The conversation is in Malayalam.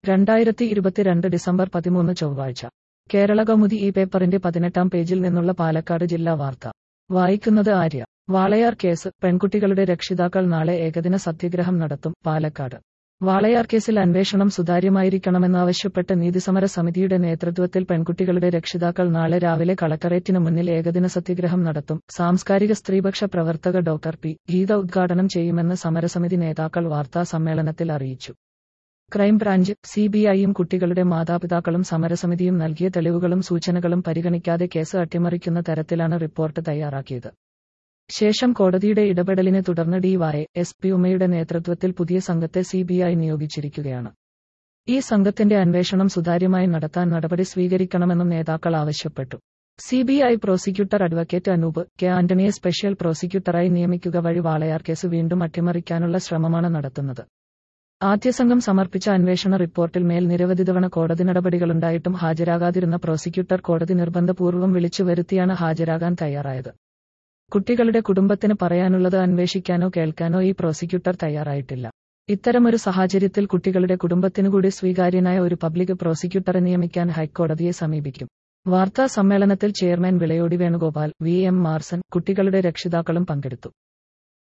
രണ്ടായിരത്തി ഇരുപത്തിരണ്ട് ഡിസംബർ പതിമൂന്ന് ചൊവ്വാഴ്ച കേരള കൗമുദി ഈ പേപ്പറിന്റെ പതിനെട്ടാം പേജിൽ നിന്നുള്ള പാലക്കാട് ജില്ലാ വാർത്ത വായിക്കുന്നത് ആര്യ വാളയാർ കേസ് പെൺകുട്ടികളുടെ രക്ഷിതാക്കൾ നാളെ ഏകദിന സത്യഗ്രഹം നടത്തും പാലക്കാട് വാളയാർ കേസിൽ അന്വേഷണം സുതാര്യമായിരിക്കണമെന്നാവശ്യപ്പെട്ട് നീതിസമര സമിതിയുടെ നേതൃത്വത്തിൽ പെൺകുട്ടികളുടെ രക്ഷിതാക്കൾ നാളെ രാവിലെ കളക്ടറേറ്റിന് മുന്നിൽ ഏകദിന സത്യഗ്രഹം നടത്തും സാംസ്കാരിക സ്ത്രീപക്ഷ പ്രവർത്തക ഡോക്ടർ പി ഗീത ഉദ്ഘാടനം ചെയ്യുമെന്ന് സമരസമിതി നേതാക്കൾ വാർത്താ സമ്മേളനത്തിൽ അറിയിച്ചു ക്രൈംബ്രാഞ്ച് സിബിഐയും കുട്ടികളുടെ മാതാപിതാക്കളും സമരസമിതിയും നൽകിയ തെളിവുകളും സൂചനകളും പരിഗണിക്കാതെ കേസ് അട്ടിമറിക്കുന്ന തരത്തിലാണ് റിപ്പോർട്ട് തയ്യാറാക്കിയത് ശേഷം കോടതിയുടെ ഇടപെടലിനെ തുടർന്ന് ഡിവൈ എസ് പി ഉമയുടെ നേതൃത്വത്തിൽ പുതിയ സംഘത്തെ സിബിഐ നിയോഗിച്ചിരിക്കുകയാണ് ഈ സംഘത്തിന്റെ അന്വേഷണം സുതാര്യമായി നടത്താൻ നടപടി സ്വീകരിക്കണമെന്നും നേതാക്കൾ ആവശ്യപ്പെട്ടു CBI prosecutor advocate Anoop K ആന്റണിയെ സ്പെഷ്യൽ പ്രോസിക്യൂട്ടറായി നിയമിക്കുക വഴി വാളയാർ കേസ് വീണ്ടും അട്ടിമറിക്കാനുള്ള ശ്രമമാണ് നടത്തുന്നത് ആദ്യ സംഘം സമർപ്പിച്ച അന്വേഷണ റിപ്പോർട്ടിൽ മേൽ നിരവധി തവണ കോടതി നടപടികളുണ്ടായിട്ടും ഹാജരാകാതിരുന്ന പ്രോസിക്യൂട്ടർ കോടതി നിർബന്ധപൂർവ്വം വിളിച്ചു വരുത്തിയാണ് ഹാജരാകാൻ തയ്യാറായത് കുട്ടികളുടെ കുടുംബത്തിന് പറയാനുള്ളത് അന്വേഷിക്കാനോ കേൾക്കാനോ ഈ പ്രോസിക്യൂട്ടർ തയ്യാറായിട്ടില്ല ഇത്തരമൊരു സാഹചര്യത്തിൽ കുട്ടികളുടെ കുടുംബത്തിനുകൂടി സ്വീകാര്യനായ ഒരു പബ്ലിക് പ്രോസിക്യൂട്ടറെ നിയമിക്കാൻ ഹൈക്കോടതിയെ സമീപിക്കും വാർത്താ സമ്മേളനത്തിൽ chairman Vilayodi Venugopal V M Marson കുട്ടികളുടെ രക്ഷിതാക്കളും പങ്കെടുത്തു